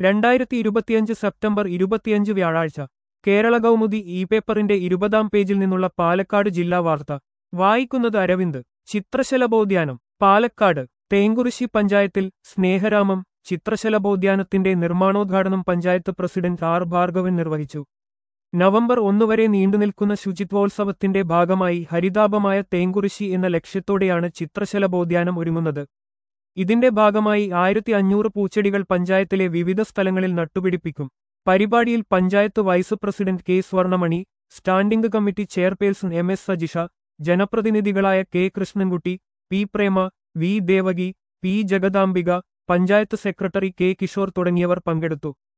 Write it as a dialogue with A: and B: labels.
A: രണ്ടായിരത്തി ഇരുപത്തിയഞ്ച് സെപ്റ്റംബർ ഇരുപത്തിയഞ്ച് വ്യാഴാഴ്ച കേരള കൗമുദി ഇ പേപ്പറിന്റെ ഇരുപതാം പേജിൽ നിന്നുള്ള പാലക്കാട് ജില്ലാ വാർത്ത വായിക്കുന്നത് അരവിന്ദ് ചിത്രശലഭോദ്യാനം പാലക്കാട് തേങ്കുറിശി പഞ്ചായത്തിൽ സ്നേഹരാമം ചിത്രശലഭോദ്യാനത്തിന്റെ നിർമ്മാണോദ്ഘാടനം പഞ്ചായത്ത് പ്രസിഡന്റ് ആർ ഭാർഗവൻ നിർവഹിച്ചു നവംബർ ഒന്നുവരെ നീണ്ടുനിൽക്കുന്ന ശുചിത്വോത്സവത്തിന്റെ ഭാഗമായി ഹരിതാപമായ തേങ്കുറിശി എന്ന ലക്ഷ്യത്തോടെയാണ് ചിത്രശലഭോദ്യാനം ഒരുങ്ങുന്നത് ഇതിന്റെ ഭാഗമായി ആയിരത്തി അഞ്ഞൂറ് പൂച്ചെടികൾ പഞ്ചായത്തിലെ വിവിധ സ്ഥലങ്ങളിൽ നട്ടുപിടിപ്പിക്കും പരിപാടിയിൽ panchayat vice president K Swarnamani standing committee chairperson M S Sajisha ജനപ്രതിനിധികളായ K Krishnankutty P Prema V Devaki P Jagadambika panchayat secretary K Kishore തുടങ്ങിയവർ പങ്കെടുത്തു